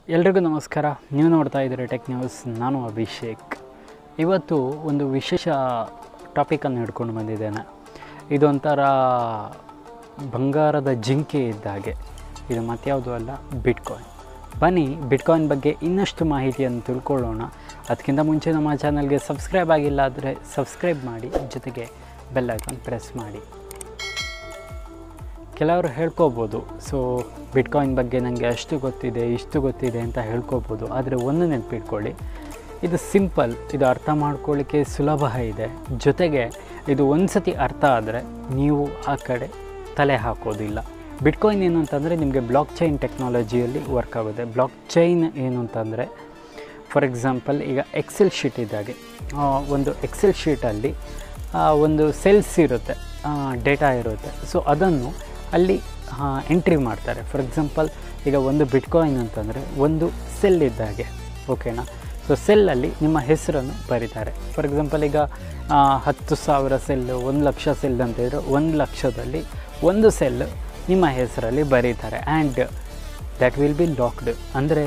ಎಲ್ರಿಗೂ ನಮಸ್ಕಾರ ನೀವು ನೋಡ್ತಾ ಇದ್ದೀರಿ ಟೆಕ್ ನ್ಯೂಸ್ ನಾನು ಅಭಿಷೇಕ್ ಇವತ್ತು ಒಂದು ವಿಶೇಷ ಟಾಪಿಕನ್ನು ಹಿಡ್ಕೊಂಡು ಬಂದಿದ್ದೇನೆ ಇದೊಂಥರ ಬಂಗಾರದ ಜಿಂಕೆ ಇದ್ದ ಹಾಗೆ ಇದು ಮತ್ಯಾವುದು ಅಲ್ಲ ಬಿಟ್ಕಾಯಿನ್ ಬನ್ನಿ ಬಿಟ್ಕಾಯಿನ್ ಬಗ್ಗೆ ಇನ್ನಷ್ಟು ಮಾಹಿತಿಯನ್ನು ತಿಳ್ಕೊಳ್ಳೋಣ ಅದಕ್ಕಿಂತ ಮುಂಚೆ ನಮ್ಮ ಚಾನಲ್ಗೆ ಸಬ್ಸ್ಕ್ರೈಬ್ ಆಗಿಲ್ಲ ಆದರೆ ಸಬ್ಸ್ಕ್ರೈಬ್ ಮಾಡಿ ಜೊತೆಗೆ ಬೆಲ್ ಐಕಾನ್ ಪ್ರೆಸ್ ಮಾಡಿ ಕೆಲವರು ಹೇಳ್ಕೋಬೋದು ಸೊ ಬಿಟ್ಕಾಯಿನ್ ಬಗ್ಗೆ ನನಗೆ ಅಷ್ಟು ಗೊತ್ತಿದೆ ಇಷ್ಟು ಗೊತ್ತಿದೆ ಅಂತ ಹೇಳ್ಕೋಬೋದು ಆದರೆ ಒಂದು ನೆನಪಿಟ್ಕೊಳ್ಳಿ ಇದು ಸಿಂಪಲ್ ಇದು ಅರ್ಥ ಮಾಡ್ಕೊಳ್ಳಿಕ್ಕೆ ಸುಲಭ ಇದೆ ಜೊತೆಗೆ ಇದು ಒಂದು ಸತಿ ಅರ್ಥ ಆದರೆ ನೀವು ಆ ಕಡೆ ತಲೆ ಹಾಕೋದಿಲ್ಲ ಬಿಟ್ಕಾಯಿನ್ ಏನು ಅಂತಂದರೆ ನಿಮಗೆ ಬ್ಲಾಕ್ ಚೈನ್ ಟೆಕ್ನಾಲಜಿಯಲ್ಲಿ ವರ್ಕ್ ಆಗುತ್ತೆ ಬ್ಲಾಕ್ ಚೈನ್ ಏನು ಅಂತಂದರೆ ಫಾರ್ ಎಕ್ಸಾಂಪಲ್ ಈಗ ಎಕ್ಸೆಲ್ ಶೀಟ್ ಇದ್ದಾಗೆ ಆ, ಒಂದು ಎಕ್ಸೆಲ್ ಶೀಟಲ್ಲಿ ಆ, ಒಂದು ಸೆಲ್ಸ್ ಇರುತ್ತೆ ಡೇಟಾ ಇರುತ್ತೆ ಸೊ ಅದನ್ನು ಅಲ್ಲಿ ಎಂಟ್ರಿ ಮಾಡ್ತಾರೆ ಫಾರ್ ಎಕ್ಸಾಂಪಲ್ ಈಗ ಒಂದು ಬಿಟ್ಕಾಯಿನ್ ಅಂತಂದರೆ ಒಂದು ಸೆಲ್ ಇದ್ದಾಗೆ ಓಕೆನಾ ಸೊ ಸೆಲ್ಲಲ್ಲಿ ನಿಮ್ಮ ಹೆಸರನ್ನು ಬರೀತಾರೆ ಫಾರ್ ಎಕ್ಸಾಂಪಲ್ ಈಗ ಆ, ಹತ್ತು ಸಾವಿರ ಸೆಲ್ಲು ಒಂದು ಲಕ್ಷ ಸೆಲ್ ಅಂತ ಇದ್ದರೆ ಒಂದು ಲಕ್ಷದಲ್ಲಿ ಒಂದು ಸೆಲ್ ನಿಮ್ಮ ಹೆಸರಲ್ಲಿ ಬರೀತಾರೆ and that will be locked ಅಂದರೆ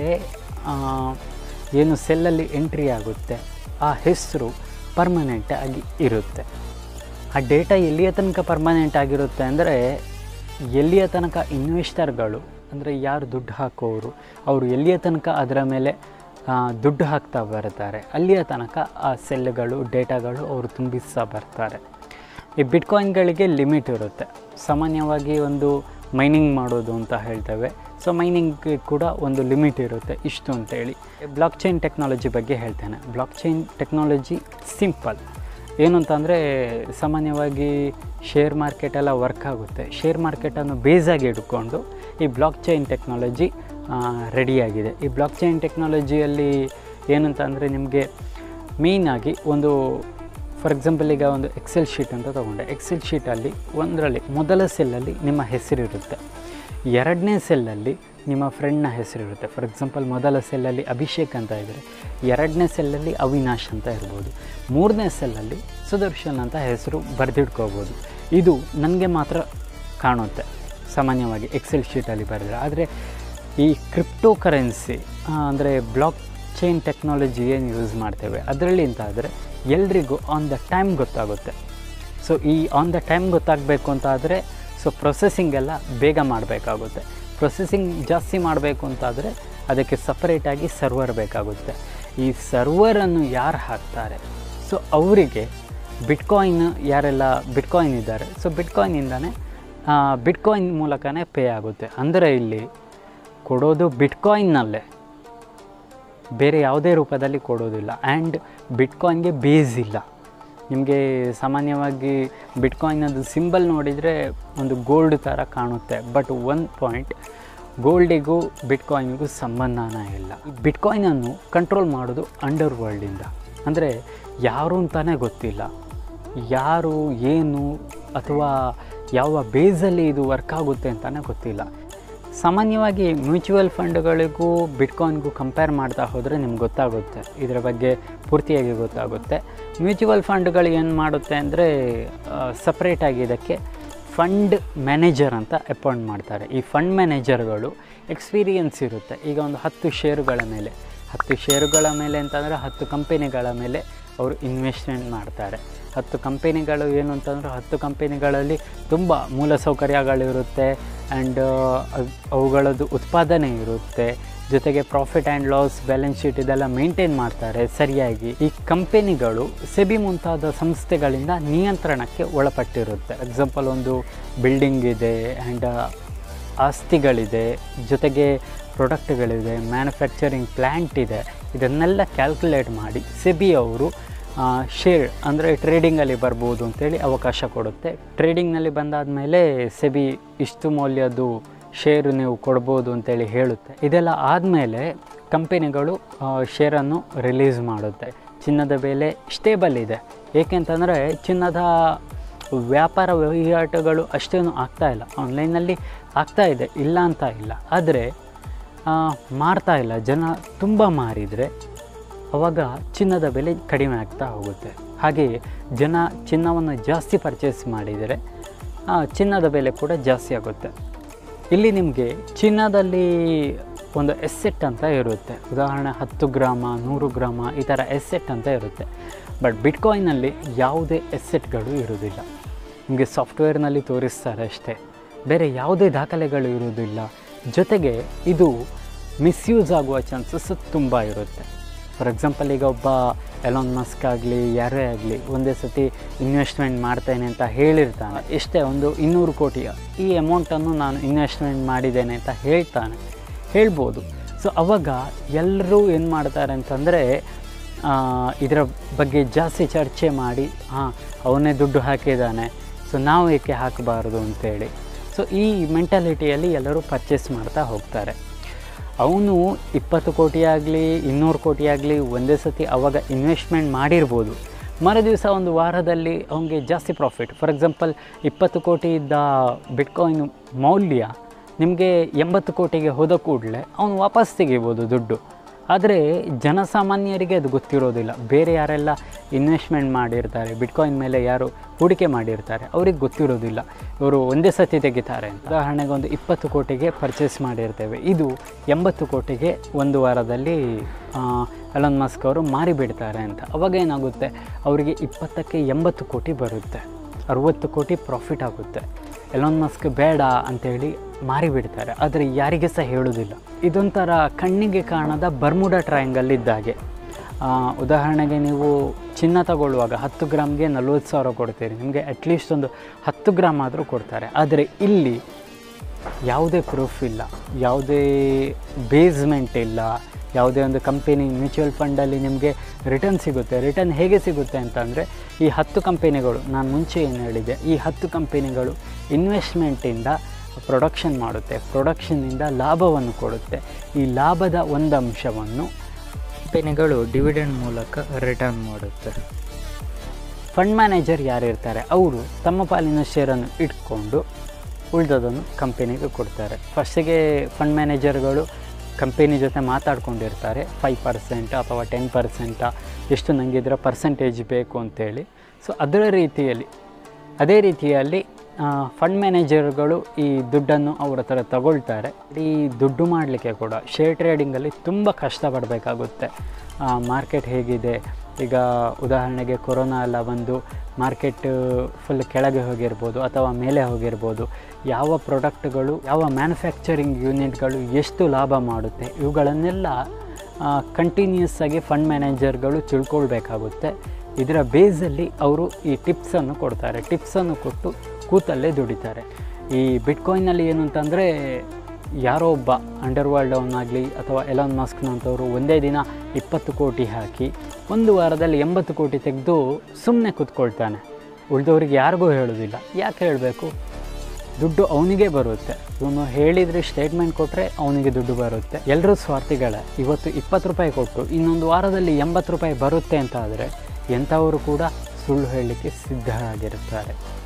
ಏನು ಸೆಲ್ಲಲ್ಲಿ ಎಂಟ್ರಿ ಆಗುತ್ತೆ ಆ ಹೆಸರು ಪರ್ಮನೆಂಟ್ ಆಗಿ ಇರುತ್ತೆ ಆ ಡೇಟಾ ಎಲ್ಲಿಯ ತನಕ ಪರ್ಮನೆಂಟ್ ಆಗಿರುತ್ತೆ ಅಂದರೆ ಎಲ್ಲಿಯ ತನಕ ಇನ್ವೆಸ್ಟರ್ಗಳು ಅಂದರೆ ಯಾರು ದುಡ್ಡು ಹಾಕೋರು ಅವರು ಎಲ್ಲಿಯ ತನಕ ಅದರ ಮೇಲೆ ಆ, ದುಡ್ಡು ಹಾಕ್ತಾ ಬರ್ತಾರೆ ಅಲ್ಲಿಯ ತನಕ ಆ ಸೆಲ್ಗಳು ಡೇಟಾಗಳು ಅವರು ತುಂಬಿಸ್ತಾ ಬರ್ತಾರೆ ಈ ಬಿಟ್ಕಾಯಿನ್ಗಳಿಗೆ ಲಿಮಿಟ್ ಇರುತ್ತೆ ಸಾಮಾನ್ಯವಾಗಿ ಒಂದು ಮೈನಿಂಗ್ ಮಾಡೋದು ಅಂತ ಹೇಳ್ತೇವೆ ಸೊ ಮೈನಿಂಗ್ಗೆ ಕೂಡ ಒಂದು ಲಿಮಿಟ್ ಇರುತ್ತೆ ಇಷ್ಟು ಅಂತೇಳಿ ಬ್ಲಾಕ್ ಚೈನ್ ಟೆಕ್ನಾಲಜಿ ಬಗ್ಗೆ ಹೇಳ್ತೇನೆ ಬ್ಲಾಕ್ ಚೈನ್ ಟೆಕ್ನಾಲಜಿ ಸಿಂಪಲ್ ಏನು ಅಂತಂದರೆ ಸಾಮಾನ್ಯವಾಗಿ ಶೇರ್ ಮಾರ್ಕೆಟ್ ಎಲ್ಲ ವರ್ಕ್ ಆಗುತ್ತೆ ಶೇರ್ ಮಾರ್ಕೆಟನ್ನು ಬೇಸಾಗಿ ಇಟ್ಕೊಂಡು ಈ ಬ್ಲಾಕ್ ಚೈನ್ ಟೆಕ್ನಾಲಜಿ ರೆಡಿಯಾಗಿದೆ ಈ ಬ್ಲಾಕ್ ಚೈನ್ ಟೆಕ್ನಾಲಜಿಯಲ್ಲಿ ಏನಂತ ಅಂದರೆ ನಿಮಗೆ ಮೇಯ್ನಾಗಿ ಒಂದು ಫಾರ್ ಎಕ್ಸಾಂಪಲ್ ಈಗ ಒಂದು ಎಕ್ಸೆಲ್ ಶೀಟ್ ಅಂತ ತೊಗೊಂಡೆ ಎಕ್ಸೆಲ್ ಶೀಟಲ್ಲಿ ಒಂದರಲ್ಲಿ ಮೊದಲ ಸೆಲ್ಲಲ್ಲಿ ನಿಮ್ಮ ಹೆಸರಿರುತ್ತೆ ಎರಡನೇ ಸೆಲ್ಲಲ್ಲಿ ನಿಮ್ಮ ಫ್ರೆಂಡ್ನ ಹೆಸರಿರುತ್ತೆ ಫಾರ್ ಎಕ್ಸಾಂಪಲ್ ಮೊದಲ ಸೆಲ್ಲಲ್ಲಿ ಅಭಿಷೇಕ್ ಅಂತ ಇದ್ದರೆ ಎರಡನೇ ಸೆಲ್ಲಲ್ಲಿ ಅವಿನಾಶ್ ಅಂತ ಇರ್ಬೋದು ಮೂರನೇ ಸೆಲ್ಲಲ್ಲಿ ಸುದರ್ಶನ್ ಅಂತ ಹೆಸರು ಬರೆದಿಟ್ಕೋಬೋದು ಇದು ನನಗೆ ಮಾತ್ರ ಕಾಣುತ್ತೆ ಸಾಮಾನ್ಯವಾಗಿ ಎಕ್ಸೆಲ್ ಶೀಟಲ್ಲಿ ಬರೆದ್ರೆ ಆದರೆ ಈ ಕ್ರಿಪ್ಟೋ ಕರೆನ್ಸಿ ಅಂದರೆ ಬ್ಲಾಕ್ ಚೈನ್ ಟೆಕ್ನಾಲಜಿ ಏನು ಯೂಸ್ ಮಾಡ್ತೇವೆ ಅದರಲ್ಲಿ ಅಂತ ಆದರೆ ಎಲ್ರಿಗೂ ಆನ್ ದ ಟೈಮ್ ಗೊತ್ತಾಗುತ್ತೆ ಸೊ ಈ ಆನ್ ದ ಟೈಮ್ ಗೊತ್ತಾಗಬೇಕು ಅಂತ ಆದರೆ ಸೊ ಪ್ರೊಸೆಸಿಂಗ್ ಎಲ್ಲ ಬೇಗ ಮಾಡಬೇಕಾಗುತ್ತೆ ಪ್ರೊಸೆಸಿಂಗ್ ಜಾಸ್ತಿ ಮಾಡಬೇಕು ಅಂತಾದರೆ ಅದಕ್ಕೆ ಸಪ್ರೇಟಾಗಿ ಸರ್ವರ್ ಬೇಕಾಗುತ್ತೆ ಈ ಸರ್ವರನ್ನು ಯಾರು ಹಾಕ್ತಾರೆ ಸೊ ಅವರಿಗೆ ಬಿಟ್ಕಾಯಿನ್ ಯಾರೆಲ್ಲ ಬಿಟ್ಕಾಯಿನ್ ಇದ್ದಾರೆ ಸೊ ಬಿಟ್ಕಾಯಿನಿಂದನೇ ಬಿಟ್ಕಾಯಿನ್ ಮೂಲಕನೇ ಪೇ ಆಗುತ್ತೆ ಅಂದರೆ ಇಲ್ಲಿ ಕೊಡೋದು ಬಿಟ್ಕಾಯಿನ್ನಲ್ಲೇ ಬೇರೆ ಯಾವುದೇ ರೂಪದಲ್ಲಿ ಕೊಡೋದಿಲ್ಲ ಆ್ಯಂಡ್ ಬಿಟ್ಕಾಯಿನ್ಗೆ ಬೇಸ್ ಇಲ್ಲ ನಿಮಗೆ ಸಾಮಾನ್ಯವಾಗಿ ಬಿಟ್ಕಾಯಿನದು ಸಿಂಬಲ್ ನೋಡಿದರೆ ಒಂದು ಗೋಲ್ಡ್ ಥರ ಕಾಣುತ್ತೆ ಬಟ್ ಒನ್ ಪಾಯಿಂಟ್ ಗೋಲ್ಡಿಗೂ ಬಿಟ್ಕಾಯಿನ್ಗೂ ಸಂಬಂಧನೇ ಇಲ್ಲ ಈ ಬಿಟ್ಕಾಯಿನನ್ನು ಕಂಟ್ರೋಲ್ ಮಾಡೋದು ಅಂಡರ್ ವರ್ಲ್ಡಿಂದ ಅಂದರೆ ಯಾರು ಅಂತಲೇ ಗೊತ್ತಿಲ್ಲ ಯಾರು ಏನು ಅಥವಾ ಯಾವ ಬೇಸಲ್ಲಿ ಇದು ವರ್ಕ್ ಆಗುತ್ತೆ ಅಂತಲೇ ಗೊತ್ತಿಲ್ಲ ಸಾಮಾನ್ಯವಾಗಿ ಮ್ಯೂಚುವಲ್ ಫಂಡ್ಗಳಿಗೂ ಬಿಟ್ಕಾಯಿನ್ಗೂ ಕಂಪೇರ್ ಮಾಡ್ತಾ ಹೋದರೆ ನಿಮ್ಗೆ ಗೊತ್ತಾಗುತ್ತೆ ಇದರ ಬಗ್ಗೆ ಪೂರ್ತಿಯಾಗಿ ಗೊತ್ತಾಗುತ್ತೆ ಮ್ಯೂಚುವಲ್ ಫಂಡ್ಗಳು ಏನು ಮಾಡುತ್ತೆ ಅಂದರೆ ಸಪ್ರೇಟಾಗಿ ಇದಕ್ಕೆ ಫಂಡ್ ಮ್ಯಾನೇಜರ್ ಅಂತ ಅಪಾಯಿಂಟ್ ಮಾಡ್ತಾರೆ ಈ ಫಂಡ್ ಮ್ಯಾನೇಜರ್ಗಳು ಎಕ್ಸ್ಪೀರಿಯನ್ಸ್ ಇರುತ್ತೆ ಈಗ ಒಂದು ಹತ್ತು ಷೇರುಗಳ ಮೇಲೆ ಹತ್ತು ಷೇರುಗಳ ಮೇಲೆ ಅಂತಂದರೆ ಹತ್ತು ಕಂಪೆನಿಗಳ ಮೇಲೆ ಅವರು ಇನ್ವೆಸ್ಟ್ಮೆಂಟ್ ಮಾಡ್ತಾರೆ ಹತ್ತು ಕಂಪೆನಿಗಳು ಏನು ಅಂತಂದ್ರೆ ಹತ್ತು ಕಂಪೆನಿಗಳಲ್ಲಿ ತುಂಬ ಮೂಲಸೌಕರ್ಯಗಳಿರುತ್ತೆ ಆ್ಯಂಡ್ ಅವುಗಳದ್ದು ಉತ್ಪಾದನೆ ಇರುತ್ತೆ ಜೊತೆಗೆ profit and loss balance sheet ಇದೆಲ್ಲ ಮೇಂಟೈನ್ ಮಾಡ್ತಾರೆ ಸರಿಯಾಗಿ ಈ ಕಂಪೆನಿಗಳು ಸೆಬಿ ಮುಂತಾದ ಸಂಸ್ಥೆಗಳಿಂದ ನಿಯಂತ್ರಣಕ್ಕೆ ಒಳಪಟ್ಟಿರುತ್ತೆ ಎಕ್ಸಾಂಪಲ್ ಒಂದು ಬಿಲ್ಡಿಂಗ್ ಇದೆ ಆ್ಯಂಡ್ ಆಸ್ತಿಗಳಿದೆ ಜೊತೆಗೆ ಪ್ರಾಡಕ್ಟ್ಗಳಿದೆ ಮ್ಯಾನುಫ್ಯಾಕ್ಚರಿಂಗ್ ಪ್ಲ್ಯಾಂಟ್ ಇದೆ ಇದನ್ನೆಲ್ಲ ಕ್ಯಾಲ್ಕುಲೇಟ್ ಮಾಡಿ ಸೆಬಿ ಅವರು ಶೇರ್ ಅಂದರೆ ಟ್ರೇಡಿಂಗಲ್ಲಿ ಬರ್ಬೋದು ಅಂತೇಳಿ ಅವಕಾಶ ಕೊಡುತ್ತೆ ಟ್ರೇಡಿಂಗ್ನಲ್ಲಿ ಬಂದಾದ ಮೇಲೆ ಸೆಬಿ ಇಷ್ಟು ಮೌಲ್ಯದ್ದು ಶೇರು ನೀವು ಕೊಡ್ಬೋದು ಅಂತೇಳಿ ಹೇಳುತ್ತೆ ಇದೆಲ್ಲ ಆದಮೇಲೆ ಕಂಪೆನಿಗಳು ಶೇರನ್ನು ರಿಲೀಸ್ ಮಾಡುತ್ತೆ ಚಿನ್ನದ ಬೆಲೆ ಸ್ಟೇಬಲ್ ಇದೆ ಏಕೆಂತಂದರೆ ಚಿನ್ನದ ವ್ಯಾಪಾರ ವಹಿವಾಟುಗಳು ಅಷ್ಟೇನು ಆಗ್ತಾ ಇಲ್ಲ ಆನ್ಲೈನಲ್ಲಿ ಆಗ್ತಾ ಇದೆ ಇಲ್ಲ ಅಂತ ಇಲ್ಲ ಆದರೆ ಮಾರ್ತಾ ಇಲ್ಲ ಜನ ತುಂಬ ಮಾರಿದರೆ ಅವಾಗ ಚಿನ್ನದ ಬೆಲೆ ಕಡಿಮೆ ಆಗ್ತಾ ಹೋಗುತ್ತೆ ಹಾಗೆಯೇ ಜನ ಚಿನ್ನವನ್ನು ಜಾಸ್ತಿ ಪರ್ಚೇಸ್ ಮಾಡಿದರೆ ಆ, ಚಿನ್ನದ ಬೆಲೆ ಕೂಡ ಜಾಸ್ತಿ ಆಗುತ್ತೆ ಇಲ್ಲಿ ನಿಮಗೆ ಚಿನ್ನದಲ್ಲಿ ಒಂದು ಎಸ್ಸೆಟ್ ಅಂತ ಇರುತ್ತೆ ಉದಾಹರಣೆ ಹತ್ತು ಗ್ರಾಮ ನೂರು ಗ್ರಾಮ ಈ ಥರ ಎಸ್ಸೆಟ್ ಅಂತ ಇರುತ್ತೆ ಬಟ್ ಬಿಟ್ಕಾಯಿನಲ್ಲಿ ಯಾವುದೇ ಎಸ್ಸೆಟ್ಗಳು ಇರೋದಿಲ್ಲ ನಿಮಗೆ ಸಾಫ್ಟ್ವೇರ್ನಲ್ಲಿ ತೋರಿಸ್ತಾರೆ ಅಷ್ಟೇ ಬೇರೆ ಯಾವುದೇ ದಾಖಲೆಗಳು ಇರುವುದಿಲ್ಲ ಜೊತೆಗೆ ಇದು ಮಿಸ್ಯೂಸ್ ಆಗುವ ಚಾನ್ಸಸ್ ತುಂಬ ಇರುತ್ತೆ ಫಾರ್ ಎಕ್ಸಾಂಪಲ್ ಈಗ ಒಬ್ಬ ಎಲಾನ್ ಮಸ್ಕ್ ಆಗಲಿ ಯಾರೇ ಆಗಲಿ ಒಂದೇ ಸತಿ ಇನ್ವೆಸ್ಟ್ಮೆಂಟ್ ಮಾಡ್ತೇನೆ ಅಂತ ಹೇಳಿರ್ತಾನೆ ಎಷ್ಟೇ ಒಂದು ಇನ್ನೂರು ಕೋಟಿ ಈ ಅಮೌಂಟನ್ನು ನಾನು ಇನ್ವೆಸ್ಟ್ಮೆಂಟ್ ಮಾಡಿದ್ದೇನೆ ಅಂತ ಹೇಳ್ತಾನೆ ಹೇಳ್ಬೋದು ಸೊ ಅವಾಗ ಎಲ್ಲರೂ ಏನು ಮಾಡ್ತಾರೆ ಅಂತಂದರೆ ಇದರ ಬಗ್ಗೆ ಜಾಸ್ತಿ ಚರ್ಚೆ ಮಾಡಿ ಹಾಂ ಅವನೇ ದುಡ್ಡು ಹಾಕಿದ್ದಾನೆ ಸೊ ನಾವು ಏಕೆ ಹಾಕಬಾರ್ದು ಅಂತೇಳಿ ಸೊ ಈ ಮೆಂಟಾಲಿಟಿಯಲ್ಲಿ ಎಲ್ಲರೂ ಪರ್ಚೇಸ್ ಮಾಡ್ತಾ ಹೋಗ್ತಾರೆ ಅವನು ಇಪ್ಪತ್ತು ಕೋಟಿ ಆಗಲಿ ಇನ್ನೂರು ಕೋಟಿ ಆಗಲಿ ಒಂದೇ ಸತಿ ಅವಾಗ ಇನ್ವೆಸ್ಟ್ಮೆಂಟ್ ಮಾಡಿರ್ಬೋದು ಮರು ದಿವಸ ಒಂದು ವಾರದಲ್ಲಿ ಅವನಿಗೆ ಜಾಸ್ತಿ ಪ್ರಾಫಿಟ್ ಫಾರ್ ಎಕ್ಸಾಂಪಲ್ ಇಪ್ಪತ್ತು ಕೋಟಿ ಇದ್ದ ಬಿಟ್ಕಾಯಿನ್ ಮೌಲ್ಯ ನಿಮಗೆ ಎಂಬತ್ತು ಕೋಟಿಗೆ ಹೋದ ಕೂಡಲೇ ಅವನು ವಾಪಸ್ ತೆಗಿಬೋದು ದುಡ್ಡು ಆದರೆ ಜನಸಾಮಾನ್ಯರಿಗೆ ಅದು ಗೊತ್ತಿರೋದಿಲ್ಲ ಬೇರೆ ಯಾರೆಲ್ಲ ಇನ್ವೆಸ್ಟ್ಮೆಂಟ್ ಮಾಡಿರ್ತಾರೆ ಬಿಟ್ಕಾಯಿನ್ ಮೇಲೆ ಯಾರು ಹೂಡಿಕೆ ಮಾಡಿರ್ತಾರೆ ಅವ್ರಿಗೆ ಗೊತ್ತಿರೋದಿಲ್ಲ ಇವರು ಒಂದೇ ಸತಿ ತೆಗಿತಾರೆ ಅಂತ ಉದಾಹರಣೆಗೆ ಒಂದು ಇಪ್ಪತ್ತು ಕೋಟಿಗೆ ಪರ್ಚೇಸ್ ಮಾಡಿರ್ತೇವೆ ಇದು ಎಂಬತ್ತು ಕೋಟಿಗೆ ಒಂದು ವಾರದಲ್ಲಿ ಎಲನ್ ಮಸ್ಕ್ ಅವರು ಮಾರಿಬಿಡ್ತಾರೆ ಅಂತ ಅವಾಗ ಏನಾಗುತ್ತೆ ಅವರಿಗೆ ಇಪ್ಪತ್ತಕ್ಕೆ ಎಂಬತ್ತು ಕೋಟಿ ಬರುತ್ತೆ ಅರುವತ್ತು ಕೋಟಿ ಪ್ರಾಫಿಟ್ ಆಗುತ್ತೆ ಎಲಾನ್ ಮಸ್ಕ್ ಬೇಡ ಅಂತೇಳಿ ಮಾರಿಬಿಡ್ತಾರೆ ಆದರೆ ಯಾರಿಗೆ ಸಹ ಹೇಳೋದಿಲ್ಲ ಇದೊಂಥರ ಕಣ್ಣಿಗೆ ಕಾಣದ ಬರ್ಮುಡಾ ಟ್ರಯಾಂಗಲ್ ಇದ್ದಾಗೆ ಆ, ಉದಾಹರಣೆಗೆ ನೀವು ಚಿನ್ನ ತಗೊಳ್ಳುವಾಗ ಹತ್ತು ಗ್ರಾಮ್ಗೆ ನಲ್ವತ್ತು ಸಾವಿರ ಕೊಡ್ತೀರಿ ನಿಮಗೆ ಅಟ್ಲೀಸ್ಟ್ ಒಂದು ಹತ್ತು ಗ್ರಾಮ್ ಆದರೂ ಕೊಡ್ತಾರೆ ಆದರೆ ಇಲ್ಲಿ ಯಾವುದೇ ಪ್ರೂಫ್ ಇಲ್ಲ ಯಾವುದೇ ಬೇಸ್ಮೆಂಟ್ ಇಲ್ಲ ಯಾವುದೇ ಒಂದು ಕಂಪೆನಿ ಮ್ಯೂಚುವಲ್ ಫಂಡಲ್ಲಿ ನಿಮಗೆ ರಿಟರ್ನ್ ಸಿಗುತ್ತೆ ರಿಟರ್ನ್ ಹೇಗೆ ಸಿಗುತ್ತೆ ಅಂತಂದರೆ ಈ ಹತ್ತು ಕಂಪೆನಿಗಳು ನಾನು ಮುಂಚೆ ಏನು ಹೇಳಿದೆ ಈ ಹತ್ತು ಕಂಪೆನಿಗಳು ಇನ್ವೆಸ್ಟ್ಮೆಂಟಿಂದ ಪ್ರೊಡಕ್ಷನ್ ಮಾಡುತ್ತೆ ಪ್ರೊಡಕ್ಷನ್ನಿಂದ ಲಾಭವನ್ನು ಕೊಡುತ್ತೆ ಈ ಲಾಭದ ಒಂದು ಅಂಶವನ್ನು ಕಂಪೆನಿಗಳು ಡಿವಿಡೆಂಡ್ ಮೂಲಕ ರಿಟರ್ನ್ ಮಾಡುತ್ತೆ ಫಂಡ್ ಮ್ಯಾನೇಜರ್ ಯಾರಿರ್ತಾರೆ ಅವರು ತಮ್ಮ ಪಾಲಿನ ಶೇರನ್ನು ಇಟ್ಕೊಂಡು ಉಳಿದದನ್ನು ಕಂಪೆನಿಗೆ ಕೊಡ್ತಾರೆ ಫಸ್ಟಿಗೆ ಫಂಡ್ ಮ್ಯಾನೇಜರ್ಗಳು ಕಂಪೆನಿ ಜೊತೆ ಮಾತಾಡ್ಕೊಂಡಿರ್ತಾರೆ ಫೈವ್ ಪರ್ಸೆಂಟ್ ಅಥವಾ ಟೆನ್ ಪರ್ಸೆಂಟ ಎಷ್ಟು ನನಗೆ ಇದರ ಪರ್ಸೆಂಟೇಜ್ ಬೇಕು ಅಂತೇಳಿ ಸೊ ಅದರ ರೀತಿಯಲ್ಲಿ ಅದೇ ರೀತಿಯಲ್ಲಿ ಫಂಡ್ ಮ್ಯಾನೇಜರ್ಗಳು ಈ ದುಡ್ಡನ್ನು ಅವ್ರ ಹತ್ರ ತಗೊಳ್ತಾರೆ ಈ ದುಡ್ಡು ಮಾಡಲಿಕ್ಕೆ ಕೂಡ ಶೇರ್ ಟ್ರೇಡಿಂಗಲ್ಲಿ ತುಂಬ ಕಷ್ಟಪಡಬೇಕಾಗುತ್ತೆ ಮಾರ್ಕೆಟ್ ಹೇಗಿದೆ ಈಗ ಉದಾಹರಣೆಗೆ ಕೊರೋನಾ ಎಲ್ಲ ಬಂದು ಮಾರ್ಕೆಟ್ ಫುಲ್ ಕೆಳಗೆ ಹೋಗಿರ್ಬೋದು ಅಥವಾ ಮೇಲೆ ಹೋಗಿರ್ಬೋದು ಯಾವ ಪ್ರಾಡಕ್ಟ್ಗಳು ಯಾವ ಮ್ಯಾನುಫ್ಯಾಕ್ಚರಿಂಗ್ ಯೂನಿಟ್ಗಳು ಎಷ್ಟು ಲಾಭ ಮಾಡುತ್ತೆ ಇವುಗಳನ್ನೆಲ್ಲ ಕಂಟಿನ್ಯೂಸ್ ಆಗಿ ಫಂಡ್ ಮ್ಯಾನೇಜರ್ಗಳು ತಿಳ್ಕೊಳ್ಬೇಕಾಗುತ್ತೆ ಇದರ ಬೇಸಲ್ಲಿ ಅವರು ಈ ಟಿಪ್ಸನ್ನು ಕೊಡ್ತಾರೆ ಟಿಪ್ಸನ್ನು ಕೊಟ್ಟು ಕೂತಲ್ಲೇ ದುಡಿತಾರೆ ಈ ಬಿಟ್ಕಾಯಿನಲ್ಲಿ ಏನು ಅಂತಂದರೆ ಯಾರೋ ಒಬ್ಬ ಅಂಡರ್ ವರ್ಲ್ಡ್ ಅವನಾಗಲಿ ಅಥವಾ ಎಲಾನ್ ಮಾಸ್ಕ್ನಂಥವ್ರು ಒಂದೇ ದಿನ ಇಪ್ಪತ್ತು ಕೋಟಿ ಹಾಕಿ ಒಂದು ವಾರದಲ್ಲಿ ಎಂಬತ್ತು ಕೋಟಿ ತೆಗೆದು ಸುಮ್ಮನೆ ಕೂತ್ಕೊಳ್ತಾನೆ ಉಳಿದವ್ರಿಗೆ ಯಾರಿಗೂ ಹೇಳೋದಿಲ್ಲ ಯಾಕೆ ಹೇಳಬೇಕು ದುಡ್ಡು ಅವನಿಗೆ ಬರುತ್ತೆ ಇವನು ಹೇಳಿದರೆ ಸ್ಟೇಟ್ಮೆಂಟ್ ಕೊಟ್ಟರೆ ಅವನಿಗೆ ದುಡ್ಡು ಬರುತ್ತೆ ಎಲ್ಲರೂ ಸ್ವಾರ್ಥಿಗಳೇ ಇವತ್ತು ಇಪ್ಪತ್ತು ರೂಪಾಯಿ ಕೊಟ್ಟು ಇನ್ನೊಂದು ವಾರದಲ್ಲಿ ಎಂಬತ್ತು ರೂಪಾಯಿ ಬರುತ್ತೆ ಅಂತ ಆದರೆ ಎಂಥವರು ಕೂಡ ಸುಳ್ಳು ಹೇಳಲಿಕ್ಕೆ ಸಿದ್ಧರಾಗಿರುತ್ತಾರೆ